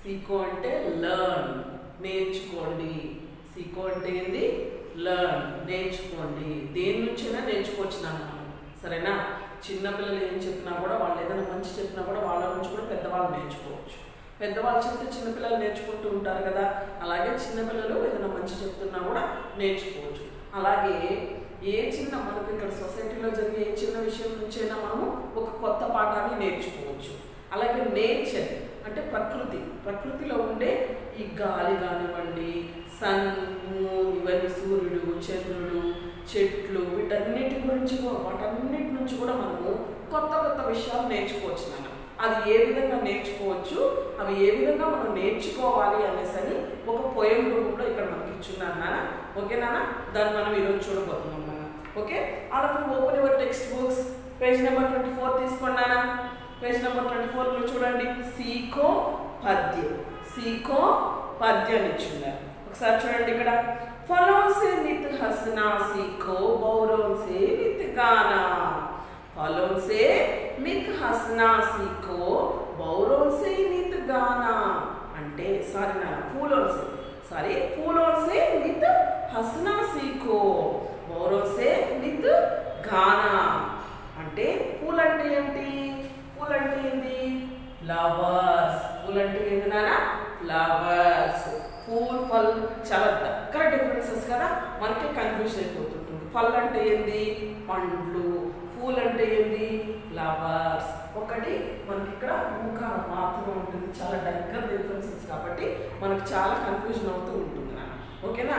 సీకో అంటే లర్న్ నేర్చుకోండి సీకో అంటే ఏంది లర్న్ నేర్చుకోండి దేని నుంచైనా నేర్చుకోవచ్చు నాన్న మనం సరేనా చిన్నపిల్లలు ఏం చెప్పినా కూడా వాళ్ళు ఏదైనా మంచి చెప్పినా కూడా వాళ్ళ నుంచి కూడా పెద్దవాళ్ళు నేర్చుకోవచ్చు పెద్దవాళ్ళు చెప్తే చిన్నపిల్లలు నేర్చుకుంటూ ఉంటారు కదా అలాగే చిన్నపిల్లలు ఏదైనా మంచి చెప్తున్నా కూడా నేర్చుకోవచ్చు అలాగే ఏ చిన్న మనకు ఇక్కడ సొసైటీలో జరిగే ఏ చిన్న విషయం నుంచైనా మనము ఒక కొత్త పాఠాన్ని నేర్చుకోవచ్చు అలాగే నేచర్ అంటే ప్రకృతి ప్రకృతిలో ఉండే ఈ గాలి కానివ్వండి సన్ మూన్ ఇవన్నీ సూర్యుడు చంద్రుడు చెట్లు వీటన్నిటి గురించి కూడా- వాటన్నిటి నుంచి కూడా మనము కొత్త కొత్త విషయాలు నేర్చుకోవచ్చు నాన్న అది ఏ విధంగా నేర్చుకోవచ్చు అవి ఏ విధంగా మనం నేర్చుకోవాలి అనేసి అని ఒక పోయం రూపంలో ఇక్కడ మనకి ఇచ్చున్నాను నాన్న ఓకే నాన్న దాన్ని మనం ఈరోజు చూడబోతున్నాం నాన్న okay all of open your text books page number twenty four తీసుకోండి నాన్న పేజ్ నెంబర్ ట్వంటీ ఫోర్లో చూడండి సీకో పద్యం సీకో పద్యం ఇచ్చున్నారు ఒకసారి చూడండి ఇక్కడ ఫలోన్ సే నిత్ హసనా సీకో బౌరోన్ సే నిత్ గానా फलों से మిత్ హసనా సీకో బౌరోన్ సే నిత్ గానా అంటే సారీ నా ఫూలోన్ సే సారీ ఫూలోన్ సే నిత్ హసనా సీకో బౌరోన్ సే నిత్ గానా అంటే పూల్ అంటే ఏంటి పూల్ అంటే ఏంటి ఫ్లవర్స్ పూల్ అంటే ఏంటి నానా ఫ్లవర్స్ పూల్ ఫల్ చాలా దగ్గర డిఫరెన్సెస్ కదా మనకి కన్ఫ్యూజన్ అయిపోతుంటుంది ఫల్ అంటే ఏంది పండ్లు పూల్ అంటే ఏంది ఫ్లవర్స్ ఒకటి మనకి ఇక్కడ ముఖాన మాత్రం ఉంటుంది చాలా దగ్గర డిఫరెన్సెస్ కాబట్టి మనకి చాలా కన్ఫ్యూజన్ అవుతూ ఉంటుంది నాన్న ఓకేనా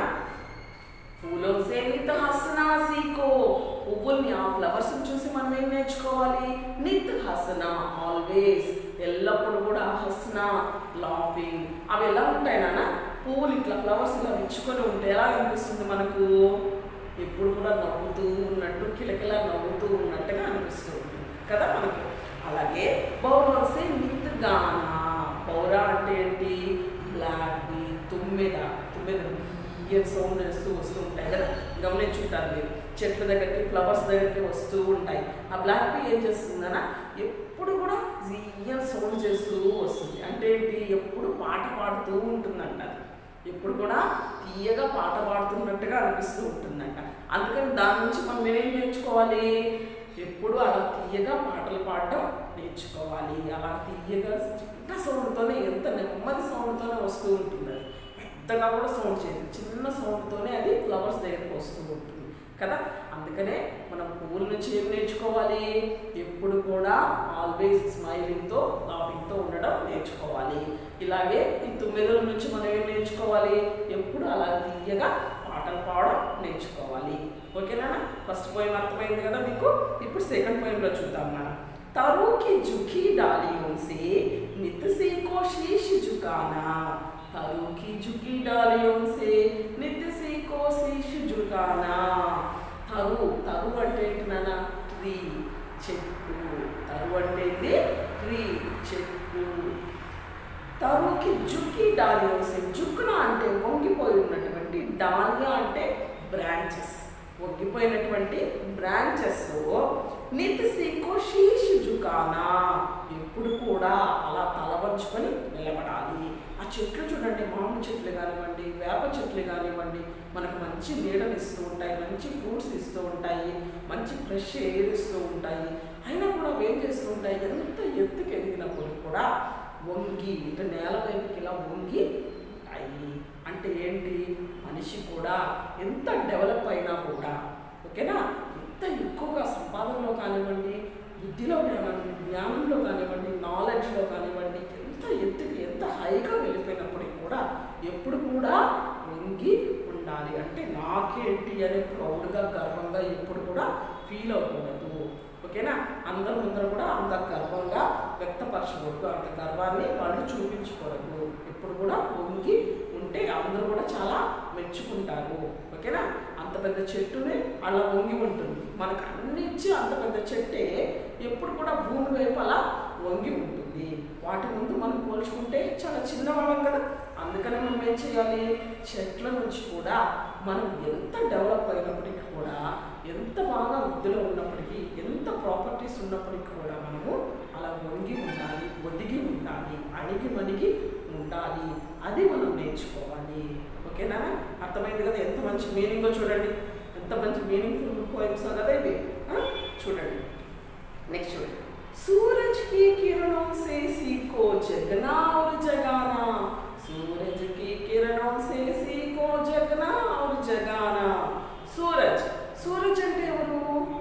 పూలో సేమిత హసనా సీకో పువ్వుల్ని ఆ ఫ్లవర్స్ చూసి మనం ఏం నేర్చుకోవాలి నిత్ హసనా ఆల్వేస్ ఎల్లప్పుడు కూడా హసనా లాఫింగ్ అవి ఎలా ఉంటాయి నాన్న పువ్వులు ఇట్లా ఫ్లవర్స్ ఇలా విచ్చుకొని ఉంటే ఎలా అనిపిస్తుంది మనకు ఎప్పుడు కూడా నవ్వుతూ ఉన్నట్టు కిలకిల నవ్వుతూ ఉన్నట్టుగా అనిపిస్తూ ఉంటుంది కదా మనకు అలాగే పౌరసే నిత్ గానా పౌర అంటే ఏంటి బ్లాక్ బీ తుమ్మెద తుమ్మెద ఇయర్ సౌండ్ వేస్తూ వస్తూ ఉంటాయి కదా గమనించుంటారు మీరు చెట్ల దగ్గరికి ఫ్లవర్స్ దగ్గరికి వస్తూ ఉంటాయి ఆ బ్లాక్ బీ ఏం చేస్తుందనా ఎప్పుడు కూడా ఇయర్ సౌండ్ చేస్తూ వస్తుంది అంటే ఏంటి ఎప్పుడు పాట పాడుతూ ఉంటుందంట ఎప్పుడు కూడా తీయగా పాట పాడుతున్నట్టుగా అనిపిస్తూ ఉంటుందంట అందుకని దాని నుంచి మనం ఏం నేర్చుకోవాలి ఎప్పుడు అలా తీయగా పాటలు పాడటం నేర్చుకోవాలి అలా తీయగా చిన్న సౌండ్తోనే ఎంత నెమ్మది సౌండ్తోనే వస్తూ ఉంటుంది అది పెద్దగా కూడా సౌండ్ చేయదు చిన్న సౌండ్తోనే అది ఫ్లవర్స్ దగ్గరికి వస్తూ ఉంటుంది కదా అందుకనే మనం పువ్వుల నుంచి ఏం నేర్చుకోవాలి ఎప్పుడు కూడా ఆల్వేస్ స్మైలింగ్తో లాఫింగ్తో ఉండడం నేర్చుకోవాలి ఇలాగే ఈ తొమ్మిదిల నుంచి మనం ఏం నేర్చుకోవాలి ఎప్పుడు అలా తీయగా పాటలు పాడడం నేర్చుకోవాలి ఓకేనా ఫస్ట్ పోయిన అర్థమైంది కదా మీకు ఇప్పుడు సెకండ్ పోయినలో చూద్దాం మనం తరు की झुकी डालियों से नित से को शीश झुकाना तरू की झुकी डालियों से नित से को शीश झुकाना తరు తరు అంటే ఏంటి నాన్న ట్రీ చెట్టు తరు అంటే ఏంటి ట్రీ చెట్టు తరుకి జుక్కి డాలియా జుక్కున అంటే వంగిపోయి ఉన్నటువంటి డాలియా అంటే బ్రాంచెస్ వంగిపోయినటువంటి బ్రాంచెస్ నితిసికో శీషు జుకానా ఎప్పుడు కూడా అలా తల వంచుకొని నిలబడాలి ఆ చెట్లు చూడండి మామిడి చెట్లు కానివ్వండి వేప చెట్లు కానివ్వండి మనకు మంచి నీడని ఇస్తూ ఉంటాయి మంచి ఫ్రూట్స్ ఇస్తూ ఉంటాయి మంచి ఫ్రెష్ ఎయిర్ ఇస్తూ ఉంటాయి అయినా కూడా అవి ఏం చేస్తూ ఉంటాయి ఎంత ఎత్తుకు ఎదిగినప్పుడు కూడా వంగి ఇటు నేల వైపుకి ఇలా వంగి ఉంటాయి అంటే ఏంటి మనిషి కూడా ఎంత డెవలప్ అయినా కూడా ఓకేనా ఎంత ఎక్కువగా సంపాదనలో కానివ్వండి బుద్ధిలో కానివ్వండి జ్ఞానంలో కానివ్వండి నాలెడ్జ్లో కానివ్వండి ఎంత ఎత్తుకి ఎంత హైగా వెళ్ళిపోయినప్పటికీ కూడా ఎప్పుడు కూడా వంగి ఉండాలి అంటే నాకేంటి అనే ప్రౌడ్గా గర్వంగా ఎప్పుడు కూడా ఫీల్ అవ్వకూడదు ఓకేనా అందరి ముందర కూడా అంత గర్వంగా వ్యక్తపరచకూడదు అంత గర్వాన్ని వాళ్ళు చూపించకూడదు ఎప్పుడు కూడా వంగి ఉంటే అందరూ కూడా చాలా మెచ్చుకుంటారు ఓకేనా అంత పెద్ద చెట్టునే అలా వంగి ఉంటుంది మనకు అన్ని ఇచ్చి అంత పెద్ద చెట్టే ఎప్పుడు కూడా భూమి వైపు అలా వంగి ఉంటుంది వాటి ముందు మనం పోల్చుకుంటే చాలా చిన్నవాళ్ళం కదా అందుకని మనం ఏం చేయాలి చెట్ల నుంచి కూడా మనం ఎంత డెవలప్ అయినప్పటికీ కూడా ఎంత బాగా వృద్ధిలో ఉన్నప్పటికీ ఎంత ప్రాపర్టీస్ ఉన్నప్పటికీ కూడా మనము అలా వంగి ఉండాలి ఒదిగి ఉండాలి అణిగి మణిగి ఉండాలి అది మనం నేర్చుకోవాలి ఓకేనా అర్థమైంది కదా ఎంత మంచి మీనింగో చూడండి ఎంత మంచి మీనింగ్ఫుల్ పోయిమ్స్ కదా ఇవి ఆ? చూడండి नेक्स्ट చూడండి सूरज की किरणों से सीखो जगना और जगाना सूरज की किरणों से सीखो जगना और जगाना सूरज సూరజ్ అంటే ఎవరు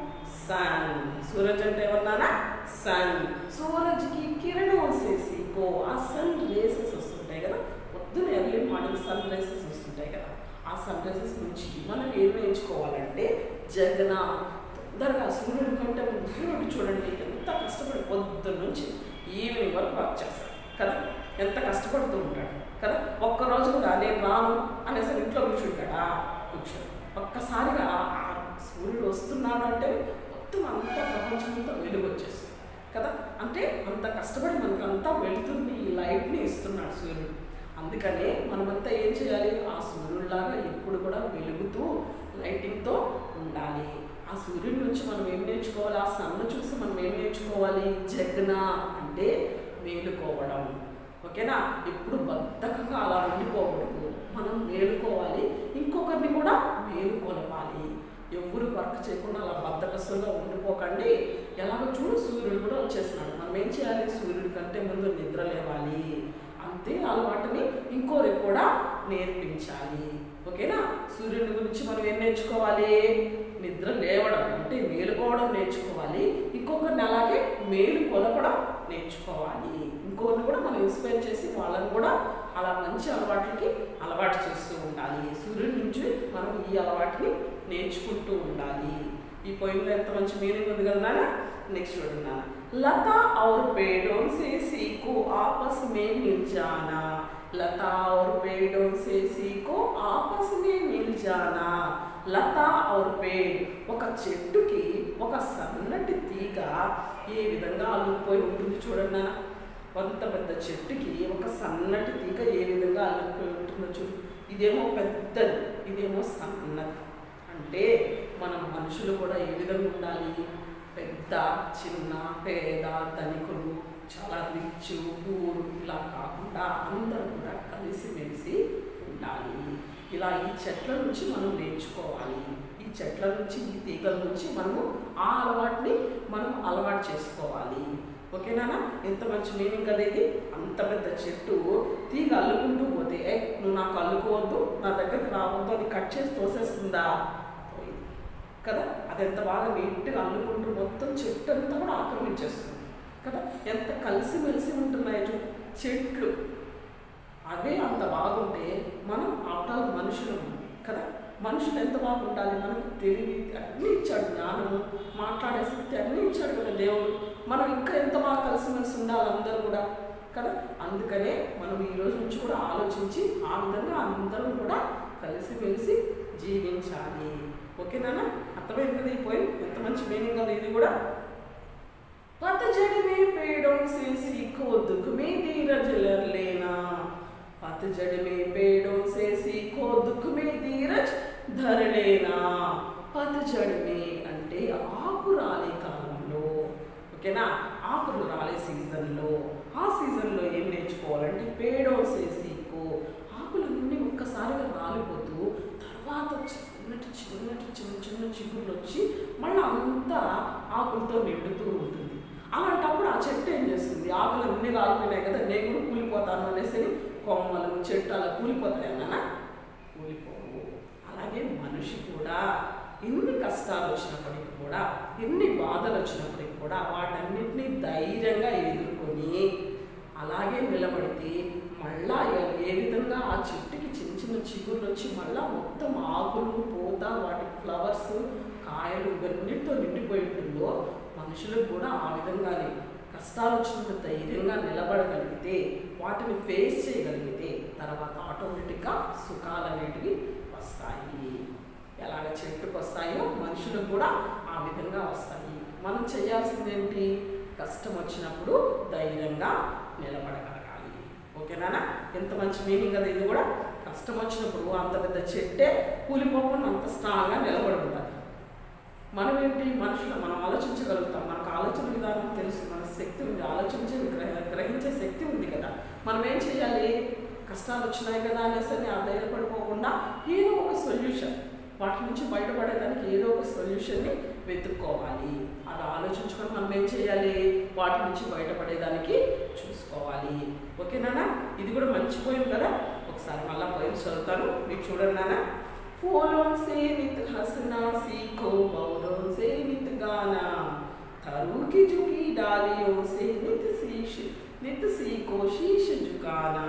సన్ సూరజ్ అంటే ఎవరన్నా సన్ సూరజ్కి కిరణం సేసికో ఆ సన్ రేసెస్ వస్తుంటాయి కదా పొద్దున ఎర్లీ మార్నింగ్ సన్ రేసెస్ వస్తుంటాయి కదా ఆ సన్ రేసెస్ నుంచి మనం ఏం నేర్చుకోవాలంటే జగన తొందరగా సూర్యుడి కంటే ముందు సూర్యుడు చూడండి ఎంత కష్టపడి పొద్దున్న నుంచి ఈవినింగ్ వరకు వర్క్ చేస్తాడు కదా ఎంత కష్టపడుతూ ఉంటాడు కదా ఒక్కరోజు కూడా నేను రాను అనేసి ఇంట్లో కూర్చుంటాడా కూర్చోడు ఒక్కసారిగా ఆ సూర్యుడు వస్తున్నాడు అంటే మొత్తం అంతా ప్రపంచమంతా వెలుగు వచ్చేస్తుంది కదా అంటే అంత కష్టపడి మనకు అంతా వెళ్తుంది ఈ లైట్ని ఇస్తున్నాడు సూర్యుడు అందుకనే మనమంతా ఏం చేయాలి ఆ సూర్యుడిలాగా ఎప్పుడు కూడా వెలుగుతూ లైటింగ్తో ఉండాలి ఆ సూర్యుడి నుంచి మనం ఏం నేర్చుకోవాలి ఆ సన్ను చూసి మనం ఏం నేర్చుకోవాలి జగన అంటే మేలుకోవడం ఓకేనా ఎప్పుడు బద్ధకంగా అలా ఉండిపోకూడదు మనం మేలుకోవాలి ఇంకొకరిని కూడా మేలుకొలపాలి ఎవరు వర్క్ చేయకుండా అలా బద్ధకస్తుగా ఉండిపోకండి ఎలాగో చూడు సూర్యుడు కూడా వచ్చేస్తున్నాడు మనం ఏం చేయాలి సూర్యుడి కంటే ముందు నిద్ర లేవాలి అంతే అలవాటుని ఇంకోరికి కూడా నేర్పించాలి ఓకేనా సూర్యుని గురించి మనం ఏం నేర్చుకోవాలి నిద్ర లేవడం అంటే మేలుకోవడం నేర్చుకోవాలి ఇంకొకరిని అలాగే మేలు కొలపడం నేర్చుకోవాలి ఇంకొకరిని కూడా మనం ఇన్స్పైర్ చేసి వాళ్ళని కూడా అలా మంచి అలవాట్లకి అలవాటు చేస్తూ ఉండాలి సూర్యుడి నుంచి మనం ఈ అలవాటుని నేర్చుకుంటూ ఉండాలి ఈ పోయినలో ఎంత మంచి మీనింగ్ ఉంది కదా నాన్న నెక్స్ట్ చూడండి నాన్న लता और पेड़ों से सीखो आपस में मिल जाना लता और पेड़ों से सीखो आपस में मिल जाना లత ఔర్ పేడ్ ఒక చెట్టుకి ఒక సన్నటి తీగ ఏ విధంగా అల్లుకుపోయి ఉంటుంది చూడండి నాన్న కొంత పెద్ద చెట్టుకి ఒక సన్నటి తీగ ఏ విధంగా అల్లుకుపోయి ఉంటుందో చూడు ఇదేమో పెద్దది ఇదేమో సన్నది అంటే మనం మనుషులు కూడా ఏ విధంగా ఉండాలి పెద్ద చిన్న పేద ధనికులు చాలా రిచ్ పూర్ ఇలా కాకుండా అందరూ కూడా కలిసిమెలిసి ఉండాలి ఇలా ఈ చెట్ల నుంచి మనం నేర్చుకోవాలి ఈ చెట్ల నుంచి ఈ తీగల నుంచి మనము ఆ అలవాటుని మనం అలవాటు చేసుకోవాలి ఓకేనా ఎంత మంచి మీనింగ్ కదా ఇది అంత పెద్ద చెట్టు తీగ అల్లుకుంటూ పోతే "ఏ, నువ్వు నాకు అల్లుకోవద్దు నా దగ్గరికి రావద్దు అని కట్ చేసి తోసేస్తుందా పోయింది కదా అది ఎంత బాగా నీట్గా అల్లుకుంటూ మొత్తం చెట్టు అంతా కూడా ఆక్రమించేస్తుంది కదా ఎంత కలిసిమెలిసి ఉంటున్నాయి చూ చెట్లు అవే అంత బాగుంటే మనం ఆఫ్టర్ మనుషులు కదా మనుషులు ఎంత బాగుండాలి మనకు తెలివి అన్నీ ఇచ్చాడు జ్ఞానము మాట్లాడే శక్తి అన్నీ ఇచ్చాడు కదా దేవుడు మనం ఇంకా ఎంత బాగా కలిసిమెలిసి ఉండాలి అందరూ కూడా కదా అందుకనే మనం ఈ రోజు నుంచి కూడా ఆలోచించి ఆ విధంగా అందరం కూడా కలిసిమెలిసి జీవించాలి ఓకేనా అర్థమైంది కదా ఈ పోయి ఎంత మంచి మీనింగ్ కదా ఇది కూడా पतझड़ में पेड़ों से सीखो दुख में धीरज लर लेना पतझड़ में पेड़ों से सीखो दुख में धीरज धर लेना పతझड़ में అంటే ఆకు రాలే కాలంలో ఓకేనా ఆకులు రాలే సీజన్లో ఆ సీజన్లో ఏం నేర్చుకోవాలంటే పేడో సీకో ఆకులన్నీ ఒక్కసారిగా రాలిపోతూ తర్వాత చిన్నటి చిన్నటి చిన్న చిన్న చిగుళ్ళు వచ్చి మళ్ళీ అంతా ఆకులతో నిండుతూ ఉంటుంది అలాంటప్పుడు ఆ చెట్టు ఏం చేస్తుంది ఆకులు అన్ని రాలిపోయినాయి కదా నేను కూడా కూలిపోతాను అనేసి కొమ్మలు చెట్టు అలా కూలిపోతాయి అన్న కూలిపోవు అలాగే మనిషి కూడా ఎన్ని కష్టాలు వచ్చినప్పటికీ కూడా ఎన్ని బాధలు వచ్చినప్పటికీ కూడా వాటన్నిటిని ధైర్యంగా ఎదుర్కొని అలాగే నిలబడితే మళ్ళా ఏ- ఏ విధంగా ఆ చెట్టుకి చిన్న చిన్న చిగుళ్ళు వచ్చి మళ్ళా మొత్తం ఆకులు పూత వాటి ఫ్లవర్స్ కాయలు ఇవన్నిటితో నిండిపోయి ఉంటుందో మనుషులకు కూడా ఆ విధంగానే కష్టాలు వచ్చినప్పుడు ధైర్యంగా నిలబడగలిగితే వాటిని ఫేస్ చేయగలిగితే తర్వాత ఆటోమేటిక్గా సుఖాలు అనేటివి వస్తాయి ఎలాగ చెట్టుకు వస్తాయో మనుషులకు కూడా ఆ విధంగా వస్తాయి మనం చేయాల్సింది ఏంటి కష్టం వచ్చినప్పుడు ధైర్యంగా నిలబడగలగాలి ఓకేనా ఎంత మంచి మీనింగ్ కదా ఇది కూడా కష్టం వచ్చినప్పుడు అంత పెద్ద చెట్టే కూలిపోకుండా అంత స్ట్రాంగ్గా నిలబడి ఉండాలి మనం ఏంటి మనుషులు మనం ఆలోచించగలుగుతాం మనకు ఆలోచన విధానం తెలుసు మన శక్తి ఉంది ఆలోచించే గ్రహ గ్రహించే శక్తి ఉంది కదా మనం ఏం చేయాలి కష్టాలు వచ్చినాయి కదా అనేసి అని ఆ ధైర్యపడిపోకుండా ఏదో ఒక సొల్యూషన్ వాటి నుంచి బయటపడేదానికి ఏదో ఒక సొల్యూషన్ని వెతుక్కోవాలి అలా ఆలోచించుకొని మనం ఏం చేయాలి వాటి నుంచి బయటపడేదానికి చూసుకోవాలి ఓకేనా ఇది కూడా మంచి పోయింది కదా ఒకసారి మళ్ళీ పోయిన చదువుతాను మీకు చూడండి నాన్న फूलों से नित हंसना सीखो पौधों से नित गाना थरू की झुकी डालियों से नित शीश नित सीखो शीश झुकाना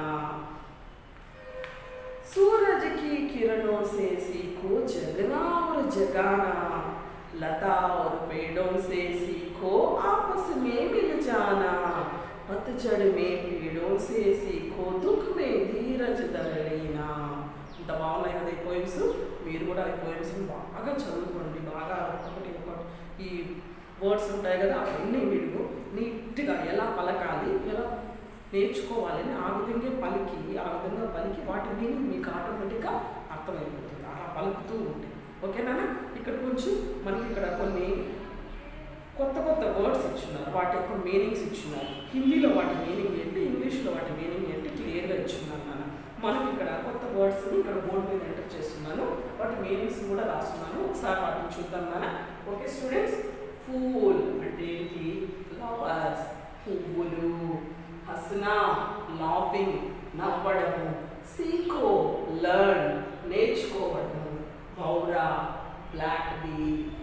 सूरज की किरणों से सीखो जगना और जगाना लता और पेड़ों से सीखो आपस में मिल जाना पतझड़ में पेड़ों से सीखो दुख में धीरज धर लेना ఇంత బాగున్నాయి కదా ఈ పోయిమ్స్ మీరు కూడా ఈ పోయిమ్స్ బాగా చదువుకోండి బాగా ఒక్కొక్కటి ఒక్కొక్కటి ఈ వర్డ్స్ ఉంటాయి కదా అవన్నీ మీరు నీట్గా ఎలా పలకాలి ఎలా నేర్చుకోవాలని ఆ విధంగా పలికి ఆ విధంగా పలికి వాటి మీనింగ్ మీకు ఆటోమేటిక్గా అర్థమైపోతుంది అలా పలుకుతూ ఉంటాయి ఓకేనా ఇక్కడ కొంచెం మనకి ఇక్కడ కొన్ని కొత్త కొత్త వర్డ్స్ ఇచ్చున్నారు వాటి యొక్క మీనింగ్స్ ఇచ్చున్నారు హిందీలో వాటి మీనింగ్ ఏంటి ఇంగ్లీష్లో వాటి మీనింగ్ ఏంటి క్లియర్గా ఇచ్చున్నారు నాన్న మనకి ఇక్కడ కొత్త వర్డ్స్ని ఇక్కడ బోర్డు మీద ఎంటర్ చేస్తున్నాను వాటి మీనింగ్స్ కూడా రాస్తున్నాను ఒకసారి వాటిని చూద్దాం నాన్న ఓకే స్టూడెంట్స్ ఫూల్ అంటే ఏంటి ఫ్లవర్స్ పువ్వులు హసనా లాఫింగ్ నవ్వడము సీకో లర్న్ నేర్చుకోవడము పౌరా బ్లాక్ బీ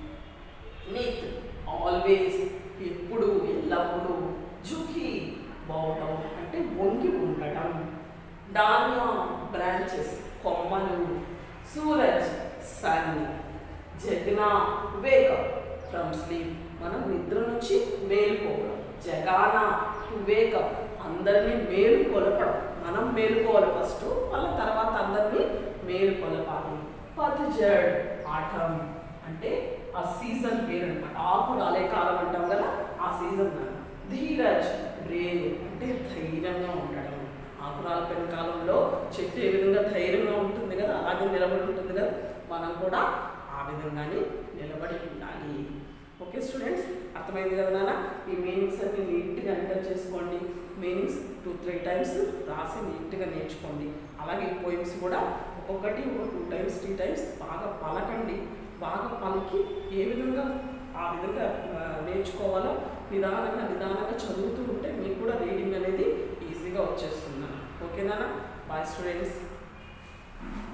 నిత్ ఆల్వేస్ ఎప్పుడు ఎల్లప్పుడూ జుకి బౌటం అంటే వంగి ఉండడం డాలియా బ్రాంచెస్ కొమ్మలు సూరజ్ సన్ జగనా వేకప్ ఫ్రమ్ స్లీప్ మనం నిద్ర నుంచి మేలుకోవడం జగానా టు వేకప్ అందరినీ మేలు కొలపడం మనం మేలుకోవాలి ఫస్ట్ వాళ్ళ తర్వాత అందరినీ మేలు కొలపాలి పతిజడ్ ఆటం అంటే ఆ సీజన్ పేరు అనమాట ఆకు రాలే కాలం అంటాం కదా ఆ సీజన్ ధీరజ్ బ్రేవ్ అంటే ధైర్యంగా ఉండడం ఆకురాలిపోయిన కాలంలో చెట్టు ఏ విధంగా ధైర్యంగా ఉంటుంది కదా అలాగే నిలబడి ఉంటుంది కదా మనం కూడా ఆ విధంగానే నిలబడి ఉండాలి ఓకే స్టూడెంట్స్ అర్థమైంది కదా నాన్న ఈ మీనింగ్స్ అన్ని నీట్గా ఎంటర్ చేసుకోండి మీనింగ్స్ టూ త్రీ టైమ్స్ రాసి నీట్గా నేర్చుకోండి అలాగే ఈ పోయిమ్స్ కూడా ఒక్కొక్కటి ఒక టూ టైమ్స్ త్రీ టైమ్స్ బాగా పలకండి బాగా పలికి ఏ విధంగా ఆ విధంగా ఆ, నేర్చుకోవాలో నిదానంగా నిదానంగా చదువుతూ ఉంటే మీకు కూడా రీడింగ్ అనేది ఈజీగా వచ్చేస్తుంది ఓకేనా బాయ్ స్టూడెంట్స్